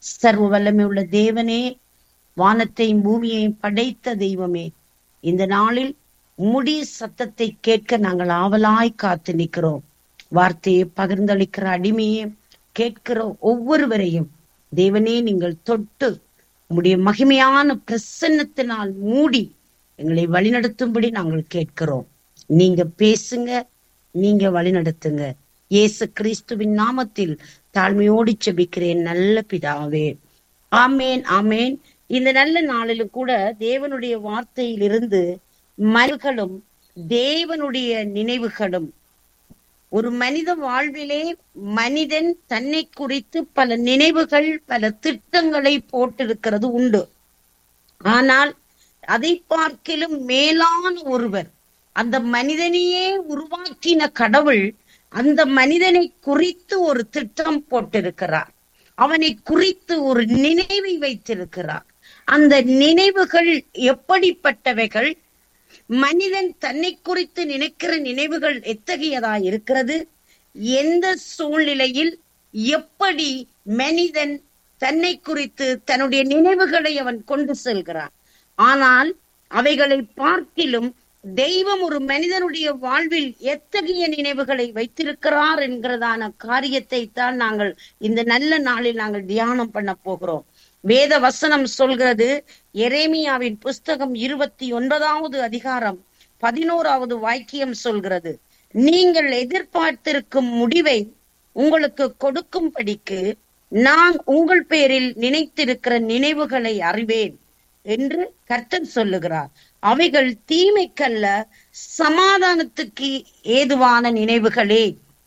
சர்வ வல்லமை உள்ள தேவனே வானத்தையும் பூமியையும் படைத்த தெய்வமே இந்த நாளில் உம்முடைய சத்தத்தை கேட்க நாங்கள் ஆவலாய் காத்து நிற்கிறோம் வார்த்தையை பகிர்ந்தளிக்கிற அடிமையே கேட்கிற ஒவ்வொருவரையும் தேவனே நீங்கள் தொட்டு உம்முடைய மகிமையான பிரசன்னத்தினால் மூடி எங்களை வழிநடத்தும்படி நாங்கள் கேட்கிறோம் நீங்க பேசுங்க நீங்க வழிநடத்துங்க இயேசு கிறிஸ்துவின் நாமத்தில் தாழ்மையோடு செபிக்கிறேன் நல்ல பிதாவே ஆமேன் ஆமேன் இந்த நல்ல நாளிலும் கூட தேவனுடைய வார்த்தையிலிருந்து மல்களும் தேவனுடைய நினைவுகளும் ஒரு மனித வாழ்விலே மனிதன் தன்னை குறித்து பல நினைவுகள் பல திட்டங்களை போட்டிருக்கிறது உண்டு ஆனால் அதை பார்க்கிலும் மேலான ஒருவர் அந்த மனிதனையே உருவாக்கின கடவுள் அந்த மனிதனை குறித்து ஒரு திட்டம் போட்டிருக்கிறார் அவனை குறித்து ஒரு நினைவை வைத்திருக்கிறார் அந்த நினைவுகள் எப்படிப்பட்டவைகள் மனிதன் தன்னை குறித்து நினைக்கிற நினைவுகள் எத்தகையதா இருக்கிறது எந்த சூழ்நிலையில் எப்படி மனிதன் தன்னை குறித்து தன்னுடைய நினைவுகளை அவன் கொண்டு செல்கிறான் ஆனால் அவைகளை பார்க்கிலும் தெய்வம் ஒரு மனிதனுடைய வாழ்வில் எத்தகைய நினைவுகளை வைத்திருக்கிறார் என்கிறதான காரியத்தை தான் நாங்கள் இந்த நல்ல நாளில் நாங்கள் தியானம் பண்ண போகிறோம் வேத வசனம் சொல்கிறது எரேமியாவின் புஸ்தகம் இருபத்தி ஒன்பதாவது அதிகாரம் பதினோராவது வாக்கியம் சொல்கிறது நீங்கள் எதிர்பார்த்திருக்கும் முடிவை உங்களுக்கு கொடுக்கும்படிக்கு நான் உங்கள் பேரில் நினைத்திருக்கிற நினைவுகளை அறிவேன் என்று கர்த்தன் சொல்லுகிறார் அவைகள் தீமைக்கல்ல சமாதானத்துக்கு ஏதுவான நினைவுகளே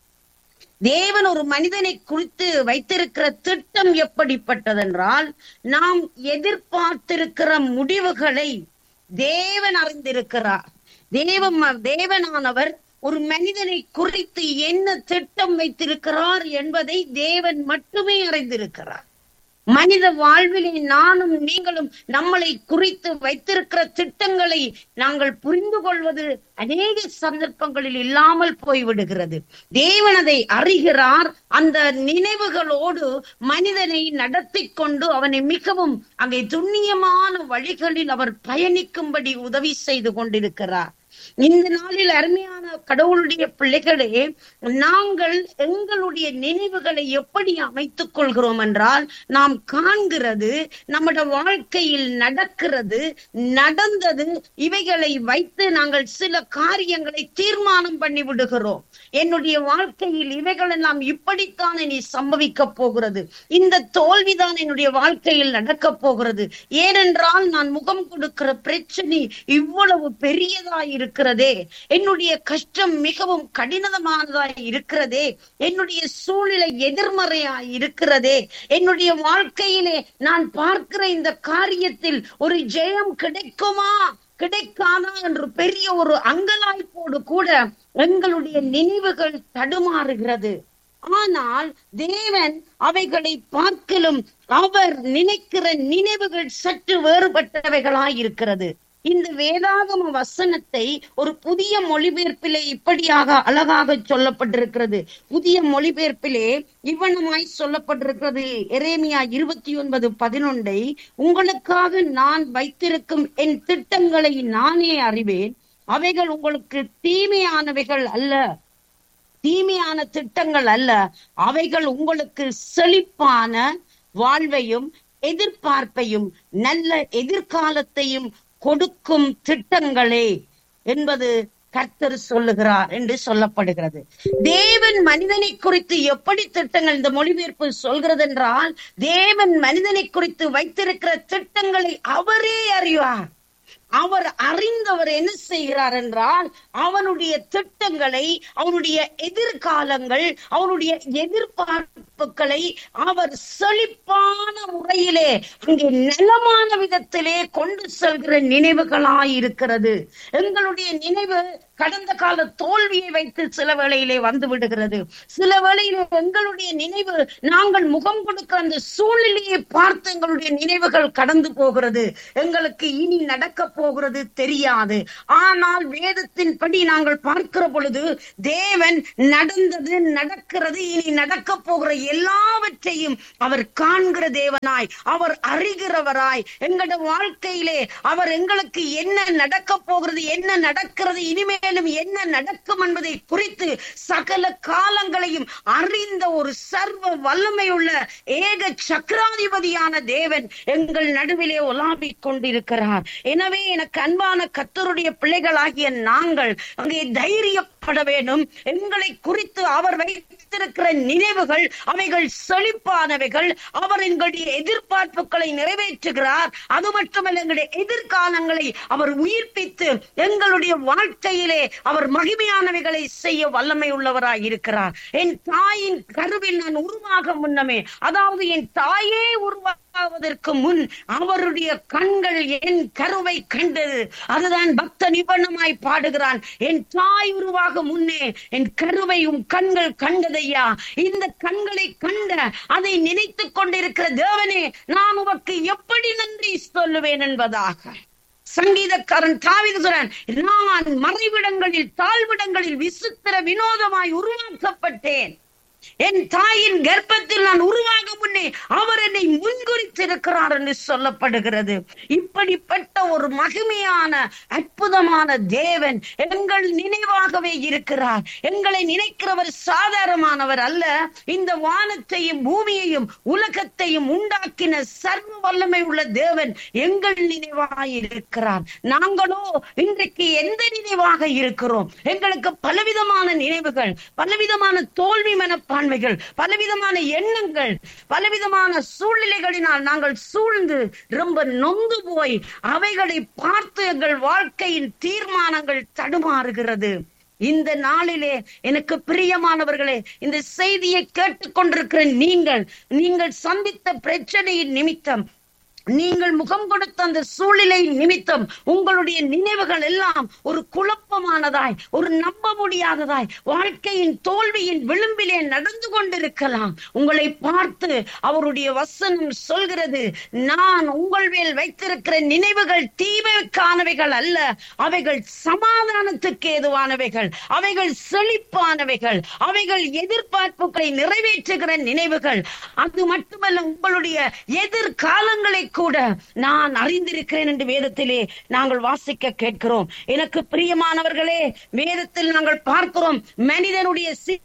தேவன் ஒரு மனிதனை குறித்து வைத்திருக்கிற திட்டம் எப்படிப்பட்டதென்றால் நாம் எதிர்பார்த்திருக்கிற முடிவுகளை தேவன் அறிந்திருக்கிறார் தேவம் தேவனானவர் ஒரு மனிதனை குறித்து என்ன திட்டம் வைத்திருக்கிறார் என்பதை தேவன் மட்டுமே அறிந்திருக்கிறார் மனித வாழ்விலே நானும் நீங்களும் நம்மளை குறித்து வைத்திருக்கிற திட்டங்களை நாங்கள் புரிந்து கொள்வது அநேக சந்தர்ப்பங்களில் இல்லாமல் போய்விடுகிறது தேவன் அதை அறிகிறார் அந்த நினைவுகளோடு மனிதனை நடத்தி கொண்டு அவனை மிகவும் அங்கே துண்ணியமான வழிகளில் அவர் பயணிக்கும்படி உதவி செய்து கொண்டிருக்கிறார் இந்த நாளில் அருமையான கடவுளுடைய பிள்ளைகளே நாங்கள் எங்களுடைய நினைவுகளை எப்படி அமைத்துக் கொள்கிறோம் என்றால் நாம் காண்கிறது நம்முடைய வாழ்க்கையில் நடக்கிறது நடந்தது இவைகளை வைத்து நாங்கள் சில காரியங்களை தீர்மானம் பண்ணி விடுகிறோம் என்னுடைய வாழ்க்கையில் இவைகள் எல்லாம் இப்படித்தான் இனி சம்பவிக்க போகிறது இந்த தோல்விதான் என்னுடைய வாழ்க்கையில் நடக்க போகிறது ஏனென்றால் நான் முகம் கொடுக்கிற பிரச்சனை இவ்வளவு பெரியதாய் இருக்கிறதே என்னுடைய கஷ்டம் மிகவும் கடினமானதாய் இருக்கிறதே என்னுடைய சூழ்நிலை எதிர்மறையாய் இருக்கிறதே என்னுடைய வாழ்க்கையிலே நான் பார்க்கிற இந்த காரியத்தில் ஒரு ஜெயம் கிடைக்குமா கிடைக்காதா என்று பெரிய ஒரு அங்கலாய்ப்போடு கூட எங்களுடைய நினைவுகள் தடுமாறுகிறது ஆனால் தேவன் அவைகளை பார்க்கலும் அவர் நினைக்கிற நினைவுகள் சற்று வேறுபட்டவைகளாய் இருக்கிறது இந்த வேதாகம வசனத்தை ஒரு புதிய மொழிபெயர்ப்பிலே இப்படியாக அழகாக சொல்லப்பட்டிருக்கிறது புதிய மொழிபெயர்ப்பிலே இவ்வனமாய் சொல்லப்பட்டிருக்கிறது எரேமியா இருபத்தி ஒன்பது பதினொன்றை உங்களுக்காக நான் வைத்திருக்கும் என் திட்டங்களை நானே அறிவேன் அவைகள் உங்களுக்கு தீமையானவைகள் அல்ல தீமையான திட்டங்கள் அல்ல அவைகள் உங்களுக்கு செழிப்பான வாழ்வையும் எதிர்பார்ப்பையும் நல்ல எதிர்காலத்தையும் கொடுக்கும் திட்டங்களே என்பது கர்த்தர் சொல்லுகிறார் என்று சொல்லப்படுகிறது தேவன் மனிதனை குறித்து எப்படி திட்டங்கள் இந்த மொழிபெயர்ப்பு சொல்கிறது என்றால் தேவன் மனிதனை குறித்து வைத்திருக்கிற திட்டங்களை அவரே அறிவார் அவர் அறிந்தவர் என்ன செய்கிறார் என்றால் அவனுடைய திட்டங்களை அவனுடைய எதிர்காலங்கள் அவனுடைய எதிர்பார்ப்புகளை அவர் செழிப்பான முறையிலே அங்கே நலமான விதத்திலே கொண்டு செல்கிற நினைவுகளாய் இருக்கிறது எங்களுடைய நினைவு கடந்த கால தோல்வியை வைத்து சில வேளையிலே வந்து விடுகிறது சில வேளையிலே எங்களுடைய நினைவு நாங்கள் முகம் கொடுக்கிற அந்த சூழ்நிலையை பார்த்து எங்களுடைய நினைவுகள் கடந்து போகிறது எங்களுக்கு இனி நடக்க போகிறது தெரியாது ஆனால் வேதத்தின்படி நாங்கள் பார்க்கிற பொழுது தேவன் நடந்தது நடக்கிறது இனி நடக்க போகிற எல்லாவற்றையும் அவர் காண்கிற தேவனாய் அவர் அறிகிறவராய் எங்களோட வாழ்க்கையிலே அவர் எங்களுக்கு என்ன நடக்க போகிறது என்ன நடக்கிறது இனிமேலும் என்ன நடக்கும் என்பதை குறித்து சகல காலங்களையும் அறிந்த ஒரு சர்வ வல்லமையுள்ள ஏக சக்கராதிபதியான தேவன் எங்கள் நடுவிலே உலாவிக் கொண்டிருக்கிறார் எனவே எனக்கு அன்பான கத்தருடைய பிள்ளைகளாகிய நாங்கள் அங்கே தைரியப்பட வேண்டும் எங்களை குறித்து அவர் வைத்திருக்கிற நினைவுகள் அவைகள் செழிப்பானவைகள் அவர் எங்களுடைய எதிர்பார்ப்புகளை நிறைவேற்றுகிறார் அது மட்டுமல்ல எங்களுடைய எதிர்காலங்களை அவர் உயிர்ப்பித்து எங்களுடைய வாழ்க்கையிலே அவர் மகிமையானவைகளை செய்ய வல்லமை உள்ளவராய் இருக்கிறார் என் தாயின் கருவில் நான் உருவாக முன்னமே அதாவது என் தாயே உருவாவதற்கு முன் அவருடைய கண்கள் என் கருவை கண்டது அதுதான் பக்த நிபந்தமாய் பாடுகிறான் என் தாய் உருவாக முன்னே என் கருவை உன் கண்கள் கண்டதையா இந்த கண்களை கண்ட அதை நினைத்துக் கொண்டிருக்கிற தேவனே நான் உமக்கு எப்படி நன்றி சொல்லுவேன் என்பதாக சங்கீதக்காரன் தாவிது சொல்றான் நான் மறைவிடங்களில் தாழ்விடங்களில் விசித்திர வினோதமாய் உருவாக்கப்பட்டேன் என் தாயின் கர்ப்பத்தில் நான் உருவாக முன்னே அவர் என்னை முன்குறித்திருக்கிறார் என்று சொல்லப்படுகிறது இப்படிப்பட்ட ஒரு மகிமையான அற்புதமான தேவன் எங்கள் நினைவாகவே இருக்கிறார் எங்களை நினைக்கிறவர் சாதாரணமானவர் அல்ல இந்த வானத்தையும் பூமியையும் உலகத்தையும் உண்டாக்கின சர்வ வல்லமை உள்ள தேவன் எங்கள் நினைவாய் இருக்கிறார் நாங்களோ இன்றைக்கு எந்த நினைவாக இருக்கிறோம் எங்களுக்கு பலவிதமான நினைவுகள் பலவிதமான தோல்வி மனப்பான்மைகள் பலவிதமான எண்ணங்கள் பலவிதமான சூழ்நிலைகளினால் நாங்கள் சூழ்ந்து ரொம்ப நொந்து போய் அவைகளை பார்த்து எங்கள் வாழ்க்கையின் தீர்மானங்கள் தடுமாறுகிறது இந்த நாளிலே எனக்கு பிரியமானவர்களே இந்த செய்தியை கேட்டுக்கொண்டிருக்கிற நீங்கள் நீங்கள் சந்தித்த பிரச்சனையின் நிமித்தம் நீங்கள் முகம் கொடுத்த அந்த சூழ்நிலை நிமித்தம் உங்களுடைய நினைவுகள் எல்லாம் ஒரு குழப்பமானதாய் ஒரு நம்ப முடியாததாய் வாழ்க்கையின் தோல்வியின் விளிம்பிலே நடந்து கொண்டிருக்கலாம் உங்களை பார்த்து அவருடைய வசனம் சொல்கிறது நான் உங்கள் மேல் வைத்திருக்கிற நினைவுகள் தீமைக்கானவைகள் அல்ல அவைகள் சமாதானத்துக்கு ஏதுவானவைகள் அவைகள் செழிப்பானவைகள் அவைகள் எதிர்பார்ப்புகளை நிறைவேற்றுகிற நினைவுகள் அது மட்டுமல்ல உங்களுடைய எதிர்காலங்களை கூட நான் அறிந்திருக்கிறேன் என்று வேதத்திலே நாங்கள் வாசிக்க கேட்கிறோம் எனக்கு பிரியமானவர்களே வேதத்தில் நாங்கள் பார்க்கிறோம் மனிதனுடைய சி-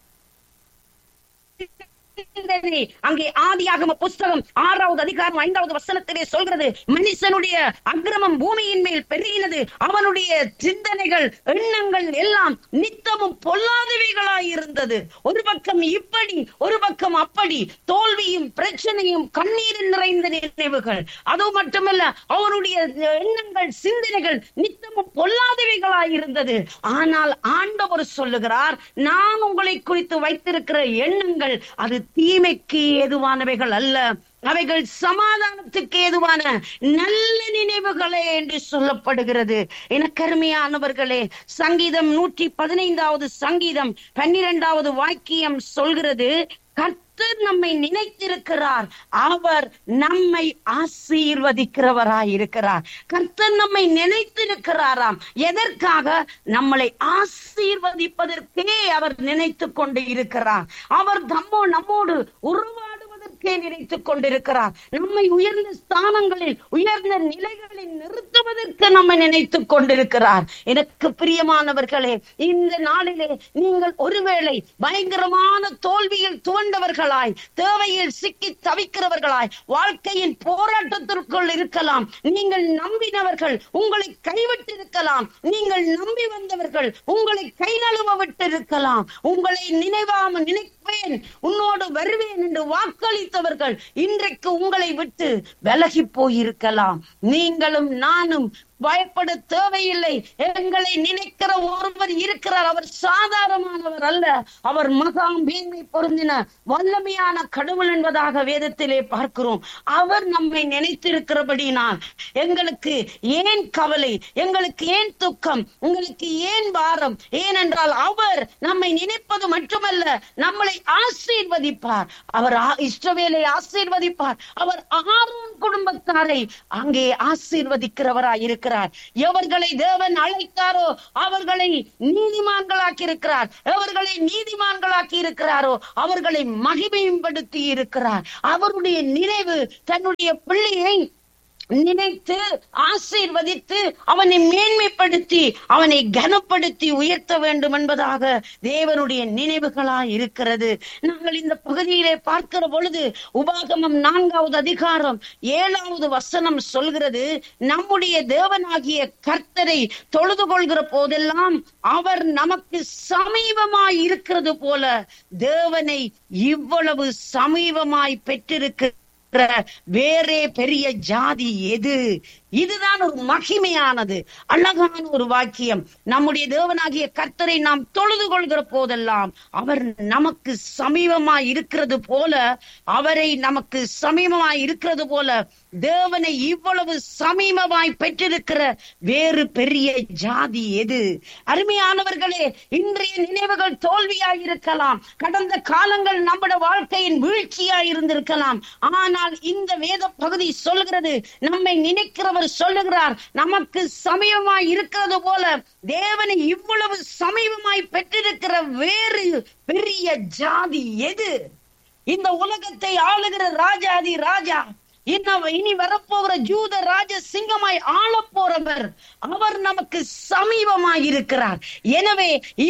சிந்தனை அங்கே ஆதியாகம புஸ்தகம் ஆறாவது அதிகாரம் ஐந்தாவது வசனத்திலே சொல்கிறது மனுஷனுடைய அக்கிரமம் பூமியின் மேல் பெருகினது அவனுடைய சிந்தனைகள் எண்ணங்கள் எல்லாம் நித்தமும் பொல்லாதவைகளாய் இருந்தது ஒரு பக்கம் இப்படி ஒரு பக்கம் அப்படி தோல்வியும் பிரச்சனையும் கண்ணீரில் நிறைந்த நினைவுகள் அது மட்டுமல்ல அவனுடைய எண்ணங்கள் சிந்தனைகள் நித்தமும் பொல்லாதவைகளாய் இருந்தது ஆனால் ஆண்டவர் சொல்லுகிறார் நான் உங்களை குறித்து வைத்திருக்கிற எண்ணங்கள் அது தீமைக்கு ஏதுவானவைகள் அல்ல அவைகள் சமாதானத்துக்கு ஏதுவான நல்ல நினைவுகளே என்று சொல்லப்படுகிறது எனக்கருமையானவர்களே சங்கீதம் நூற்றி பதினைந்தாவது சங்கீதம் பன்னிரெண்டாவது வாக்கியம் சொல்கிறது கர்த்தர் நம்மை நினைத்திருக்கிறார் அவர் நம்மை ஆசீர்வதிக்கிறவராய் இருக்கிறார் கர்த்தர் நம்மை நினைத்திருக்கிறாராம் எதற்காக நம்மளை ஆசீர்வதிப்பதற்கே அவர் நினைத்து கொண்டு இருக்கிறார் அவர் தம்மோ நம்மோடு உருவாடுவதற்கே நினைத்துக் கொண்டிருக்கிறார் நம்மை உயர்ந்த ஸ்தானங்களில் உயர்ந்த நிலைகளில் நிறுத்துவதற்கு நம்மை நினைத்துக் கொண்டிருக்கிறார் எனக்கு பிரியமானவர்களே இந்த நாளிலே நீங்கள் ஒருவேளை பயங்கரமான தோல்வியில் துவண்டவர்களாய் தேவையில் சிக்கி தவிக்கிறவர்களாய் வாழ்க்கையின் போராட்டத்திற்குள் இருக்கலாம் நீங்கள் நம்பினவர்கள் உங்களை கைவிட்டு இருக்கலாம் நீங்கள் நம்பி வந்தவர்கள் உங்களை கை நழுவ விட்டு இருக்கலாம் உங்களை நினைவாம நினைப்பேன் உன்னோடு வருவேன் என்று வாக்களித்தவர்கள் இன்றைக்கு உங்களை விட்டு விலகி போயிருக்கலாம் நீங்களும் நானும் பயப்பட தேவையில்லை எங்களை நினைக்கிற ஒருவர் இருக்கிறார் அவர் சாதாரணமானவர் அல்ல அவர் மகா மேன்மை பொருந்தின வல்லமையான கடவுள் என்பதாக வேதத்திலே பார்க்கிறோம் அவர் நம்மை நினைத்திருக்கிறபடினால் எங்களுக்கு ஏன் கவலை எங்களுக்கு ஏன் துக்கம் உங்களுக்கு ஏன் பாரம் ஏனென்றால் அவர் நம்மை நினைப்பது மட்டுமல்ல நம்மளை ஆசீர்வதிப்பார் அவர் ஆ- இஸ்ரவேலை ஆசீர்வதிப்பார் அவர் ஆரோன் குடும்பத்தாரை அங்கே ஆசீர்வதிக்கிறவராய் இருக்கிறார் இருக்கிறார் எவர்களை தேவன் அழைத்தாரோ அவர்களை நீதிமான்களாக்கி இருக்கிறார் எவர்களை நீதிமான்களாக்கி இருக்கிறாரோ அவர்களை மகிமைப்படுத்தி இருக்கிறார் அவருடைய நினைவு தன்னுடைய பிள்ளையை நினைத்து ஆசீர்வதித்து அவனை மேன்மைப்படுத்தி அவனை கனப்படுத்தி உயர்த்த வேண்டும் என்பதாக தேவனுடைய நினைவுகளாய் இருக்கிறது நாங்கள் இந்த பகுதியிலே பார்க்கிற பொழுது உபாகமம் நான்காவது அதிகாரம் ஏழாவது வசனம் சொல்கிறது நம்முடைய தேவனாகிய கர்த்தரை தொழுது கொள்கிற போதெல்லாம் அவர் நமக்கு சமீபமாய் இருக்கிறது போல தேவனை இவ்வளவு சமீபமாய் பெற்றிருக்க இருக்கிற வேறே பெரிய ஜாதி எது இதுதான் ஒரு மகிமையானது அழகான ஒரு வாக்கியம் நம்முடைய தேவனாகிய கர்த்தரை நாம் தொழுது கொள்கிற போதெல்லாம் அவர் நமக்கு சமீபமாய் இருக்கிறது போல அவரை நமக்கு சமீபமாய் இருக்கிறது போல தேவனை இவ்வளவு சமீபமாய் பெற்றிருக்கிற வேறு பெரிய ஜாதி எது அருமையானவர்களே இன்றைய நினைவுகள் தோல்வியாய் இருக்கலாம் கடந்த காலங்கள் நம்முடைய வாழ்க்கையின் வீழ்ச்சியாய் இருந்திருக்கலாம் ஆனால் இந்த வேத பகுதி சொல்கிறது நம்மை நினைக்கிறவர் சொல்லுகிறார் நமக்கு சமீபமாய் இருக்கிறது போல தேவனை இவ்வளவு சமீபமாய் பெற்றிருக்கிற வேறு பெரிய ஜாதி எது இந்த உலகத்தை ஆளுகிற ராஜாதி ராஜா இன்ன இனி வரப்போகிற ஜூத ராஜ சிங்கமாய் ஆள போறவர் அவர் நமக்கு சமீபமாய் இருக்கிறார் எனவே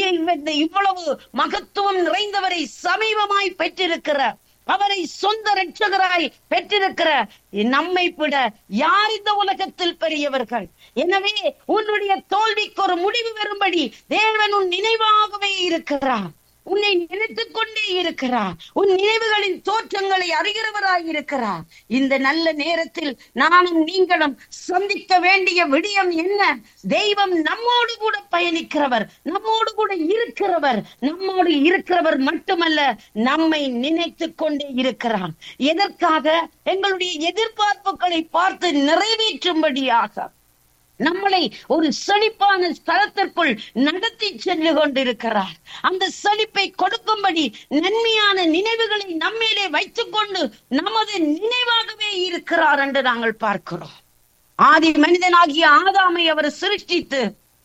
இ- இவ்வளவு மகத்துவம் நிறைந்தவரை சமீபமாய் பெற்றிருக்கிற அவரை சொந்த ரட்சகராய் பெற்றிருக்கிற நம்மை விட யார் இந்த உலகத்தில் பெரியவர்கள் எனவே உன்னுடைய தோல்விக்கு ஒரு முடிவு வரும்படி தேவன் உன் நினைவாகவே இருக்கிறார் உன்னை நினைத்துக் கொண்டே இருக்கிறார் உன் நினைவுகளின் தோற்றங்களை அறிகிறவராய் இருக்கிறார் இந்த நல்ல நேரத்தில் நானும் நீங்களும் சந்திக்க வேண்டிய விடயம் என்ன தெய்வம் நம்மோடு கூட பயணிக்கிறவர் நம்மோடு கூட இருக்கிறவர் நம்மோடு இருக்கிறவர் மட்டுமல்ல நம்மை நினைத்துக் கொண்டே இருக்கிறார் எதற்காக எங்களுடைய எதிர்பார்ப்புகளை பார்த்து நிறைவேற்றும்படியாக நம்மளை ஒரு செழிப்பான ஸ்தலத்திற்குள் நடத்தி சென்று கொண்டிருக்கிறார் அந்த செழிப்பை கொடுக்கும்படி நன்மையான நினைவுகளை நம்மேலே வைத்துக் கொண்டு நமது நினைவாகவே இருக்கிறார் என்று நாங்கள் பார்க்கிறோம் ஆதி மனிதனாகிய ஆதாமை அவர் சிருஷ்டித்து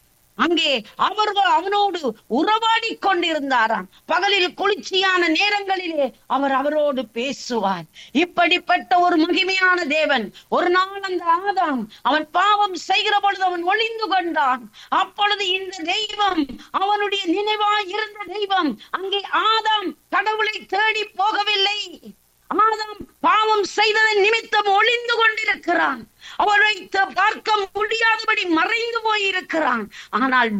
அங்கே அவர்கள் அவனோடு உறவாடி கொண்டிருந்தாராம் பகலில் குளிர்ச்சியான நேரங்களிலே அவர் அவரோடு பேசுவார் இப்படிப்பட்ட ஒரு மகிமையான தேவன் ஒரு நாள் அந்த ஆதாம் அவன் பாவம் செய்கிற பொழுது அவன் ஒளிந்து கொண்டான் அப்பொழுது இந்த தெய்வம் அவனுடைய நினைவாய் இருந்த தெய்வம் அங்கே ஆதாம் கடவுளை தேடி போகவில்லை ஆதாம் பாவம் செய்ததன் நிமித்தம் ஒளிந்து கொண்டிருக்கிறான் அவரை த- பார்க்க முடியாதபடி மறைந்து போயிருக்கிறான் ஆனால்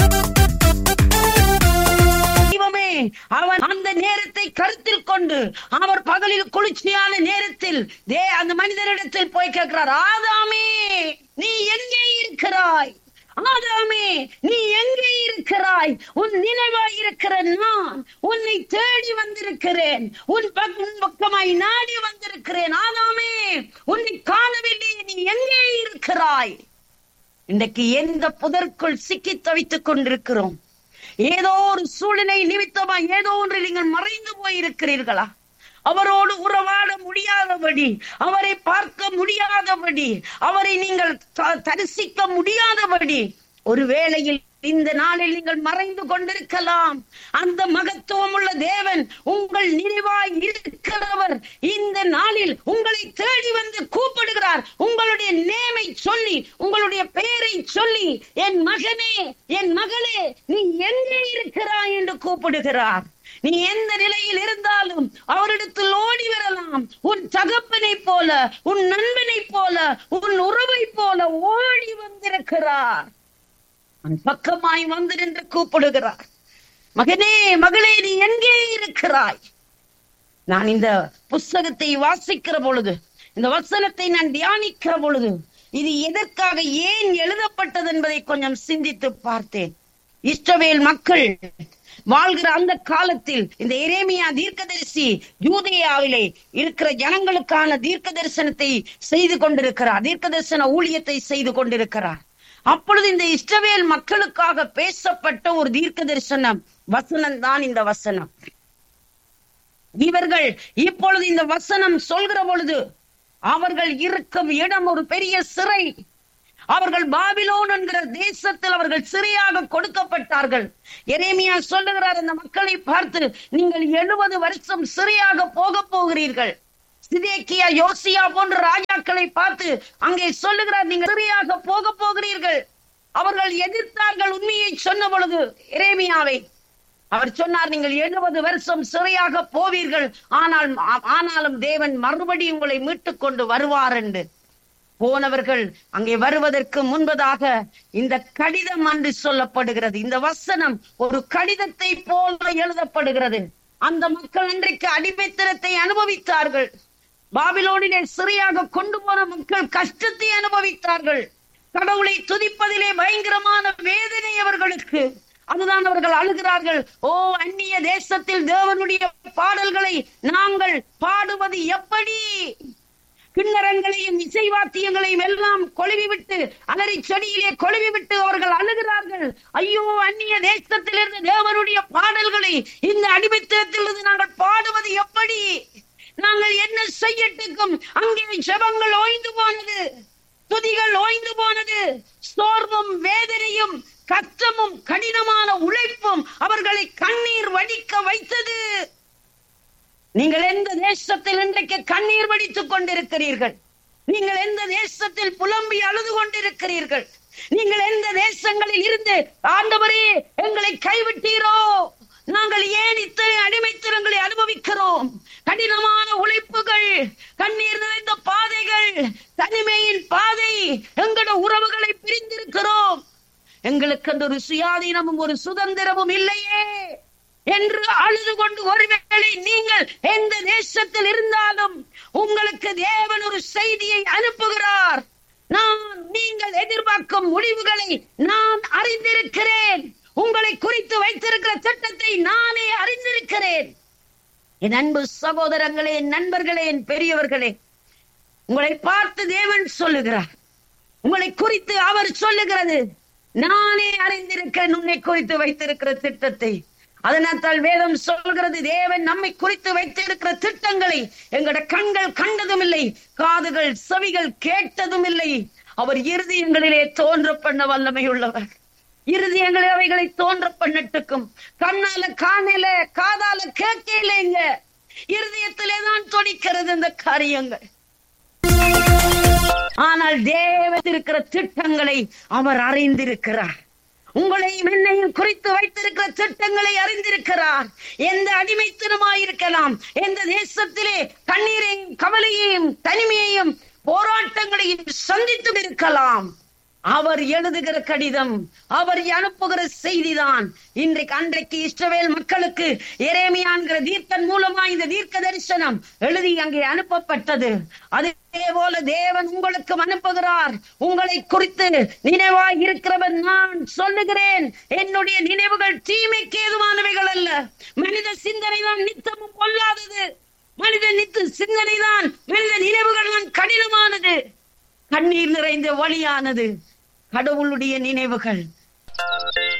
தெய்வமே அவன் அந்த நேரத்தை கருத்தில் கொண்டு அவர் பகலில் குளிர்ச்சியான நேரத்தில் தே அந்த மனிதனிடத்தில் போய் கேட்கிறார் ஆதாமே நீ எங்கே இருக்கிறாய் ஆதாமே நீ எங்கே இருக்கிறாய் உன் நினைவாய் இருக்கிற நான் உன்னை தேடி வந்திருக்கிறேன் உன் பக்- உன் பக்கமாய் நாடி வந்திருக்கிறேன் ஆதாமே உன்னை காணவில்லை நீ எங்கே இருக்கிறாய் இன்றைக்கு எந்த புதற்குள் சிக்கி தவித்துக் கொண்டிருக்கிறோம் ஏதோ ஒரு சூழ்நிலை நிமித்தமா ஏதோ ஒன்று நீங்கள் மறைந்து போயிருக்கிறீர்களா அவரோடு உறவாட முடியாதபடி அவரை பார்க்க முடியாதபடி அவரை நீங்கள் த- தரிசிக்க முடியாதபடி ஒரு வேளையில் இந்த நாளில் நீங்கள் மறைந்து கொண்டிருக்கலாம் அந்த மகத்துவம் உள்ள தேவன் உங்கள் நினைவாய் இருக்கிறவர் இந்த நாளில் உங்களை தேடி வந்து கூப்பிடுகிறார் உங்களுடைய நேமை சொல்லி உங்களுடைய பெயரை சொல்லி என் மகனே என் மகளே நீ எங்கே இருக்கிறாய் என்று கூப்பிடுகிறார் நீ எந்த நிலையில் இருந்தாலும் அவரிடத்தில் ஓடி வரலாம் உன் தகப்பனை போல உன் நண்பனை போல உன் உறவை போல ஓடி வந்திருக்கிறார் அவன் பக்கமாய் வந்து நின்று கூப்பிடுகிறார் மகனே மகளே நீ எங்கே இருக்கிறாய் நான் இந்த புஸ்தகத்தை வாசிக்கிற பொழுது இந்த வசனத்தை நான் தியானிக்கிற பொழுது இது எதற்காக ஏன் எழுதப்பட்டது என்பதை கொஞ்சம் சிந்தித்து பார்த்தேன் இஸ்ரவேல் மக்கள் வாழ்கிற அந்த காலத்தில் இந்த எரேமியா தீர்க்கதரிசி யூதேயாவிலே இருக்கிற ஜனங்களுக்கான தீர்க்க தரிசனத்தை செய்து கொண்டிருக்கிறார் தீர்க்க தரிசன ஊழியத்தை செய்து கொண்டிருக்கிறார் அப்பொழுது இந்த இஸ்ரவேல் மக்களுக்காக பேசப்பட்ட ஒரு தீர்க்க தரிசனம் வசனம் தான் இந்த வசனம் இவர்கள் இப்பொழுது இந்த வசனம் சொல்கிற பொழுது அவர்கள் இருக்கும் இடம் ஒரு பெரிய சிறை அவர்கள் பாபிலோன் என்கிற தேசத்தில் அவர்கள் சிறையாக கொடுக்கப்பட்டார்கள் எரேமியா சொல்லுகிறார் அந்த மக்களை பார்த்து நீங்கள் எழுபது வருஷம் சிறையாக போக போகிறீர்கள் சிதேக்கியா யோசியா போன்ற ராஜாக்களை பார்த்து அங்கே சொல்லுகிறார் நீங்கள் சிறையாக போக போகிறீர்கள் அவர்கள் எதிர்த்தார்கள் உண்மையை சொன்ன பொழுது எரேமியாவை அவர் சொன்னார் நீங்கள் எழுபது வருஷம் சிறையாக போவீர்கள் ஆனால் ஆனாலும் தேவன் மறுபடியும் உங்களை மீட்டுக் கொண்டு வருவார் என்று போனவர்கள் அங்கே வருவதற்கு முன்பதாக இந்த கடிதம் அன்று சொல்லப்படுகிறது இந்த வசனம் ஒரு கடிதத்தை போல எழுதப்படுகிறது அந்த மக்கள் இன்றைக்கு அடிமைத்தனத்தை அனுபவித்தார்கள் பாபிலோனிலே சிறையாக கொண்டு போன மக்கள் கஷ்டத்தை அனுபவித்தார்கள் கடவுளை துதிப்பதிலே பயங்கரமான வேதனை அவர்களுக்கு அதுதான் அவர்கள் அழுகிறார்கள் ஓ அந்நிய தேசத்தில் தேவனுடைய பாடல்களை நாங்கள் பாடுவது எப்படி கிண்ணறங்களையும் இசைவாத்தியங்களையும் எல்லாம் கொழுவி விட்டு அலறி செடியிலே கொழுவி விட்டு அவர்கள் அழுகிறார்கள் ஐயோ அந்நிய தேசத்திலிருந்து தேவனுடைய பாடல்களை இந்த அடிமைத்தனத்திலிருந்து நாங்கள் பாடுவது எப்படி நாங்கள் என்ன செய்யட்டுக்கும் அங்கே ஜெபங்கள் ஓய்ந்து போனது துதிகள் ஓய்ந்து போனது சோர்வும் வேதனையும் கஷ்டமும் கடினமான உழைப்பும் அவர்களை கண்ணீர் வடிக்க வைத்தது நீங்கள் எந்த தேசத்தில் இன்றைக்கு கண்ணீர் வடித்துக் கொண்டிருக்கிறீர்கள் நீங்கள் எந்த தேசத்தில் புலம்பி அழுது கொண்டிருக்கிறீர்கள் நீங்கள் எந்த தேசங்களில் இருந்து ஆண்டவரே எங்களை கைவிட்டீரோ நாங்கள் ஏன் இத்தனை அடிமைத்தனங்களை அனுபவிக்கிறோம் கடினமான உழைப்புகள் கண்ணீர் நிறைந்த பாதைகள் தனிமையின் பாதை எங்களோட உறவுகளை பிரிந்திருக்கிறோம் எங்களுக்கு அந்த ஒரு சுயாதீனமும் ஒரு சுதந்திரமும் இல்லையே என்று அழுது கொண்டு ஒருவேளை நீங்கள் எந்த தேசத்தில் இருந்தாலும் உங்களுக்கு தேவன் ஒரு செய்தியை அனுப்புகிறார் நான் நீங்கள் எதிர்பார்க்கும் முடிவுகளை நான் அறிந்திருக்கிறேன் உங்களை குறித்து வைத்திருக்கிற திட்டத்தை நானே அறிந்திருக்கிறேன் என் அன்பு சகோதரங்களே என் நண்பர்களே என் பெரியவர்களே உங்களை பார்த்து தேவன் சொல்லுகிறார் உங்களை குறித்து அவர் சொல்லுகிறது நானே அறிந்திருக்கிறேன் உன்னை குறித்து வைத்திருக்கிற திட்டத்தை அதனால் வேதம் சொல்கிறது தேவன் நம்மை குறித்து வைத்திருக்கிற திட்டங்களை எங்களோட கண்கள் கண்டதும் இல்லை காதுகள் செவிகள் கேட்டதும் இல்லை அவர் இருதயங்களிலே தோன்ற பண்ண வல்லமை உள்ளவர் இருதயங்களே அவைகளை தோன்ற பண்ணட்டுக்கும் கண்ணால காணல காதால கேட்கலைங்க இருதயத்திலே தான் துடிக்கிறது இந்த காரியங்கள் ஆனால் தேவத்திருக்கிற திட்டங்களை அவர் அறிந்திருக்கிறார் உங்களையும் என்னையும் குறித்து வைத்திருக்கிற திட்டங்களை அறிந்திருக்கிறார் எந்த அடிமைத்தனமாயிருக்கலாம் எந்த தேசத்திலே கண்ணீரையும் கவலையையும் தனிமையையும் போராட்டங்களையும் சந்தித்து இருக்கலாம் அவர் எழுதுகிற கடிதம் அவர் அனுப்புகிற செய்திதான் இன்றைக்கு அன்றைக்கு இஸ்ரவேல் மக்களுக்கு எரேமியான்கிற தீர்க்கன் மூலமா இந்த தீர்க்க தரிசனம் எழுதி அங்கே அனுப்பப்பட்டது அதே போல தேவன் உங்களுக்கு அனுப்புகிறார் உங்களை குறித்து நினைவாய் இருக்கிறவன் நான் சொல்லுகிறேன் என்னுடைய நினைவுகள் தீமைக்கு ஏதுவானவைகள் அல்ல மனித சிந்தனை தான் நித்தமும் பொல்லாதது மனித நித்த சிந்தனை தான் மனித நினைவுகள் தான் கடினமானது கண்ணீர் நிறைந்த வழியானது கடவுளுடைய நினைவுகள்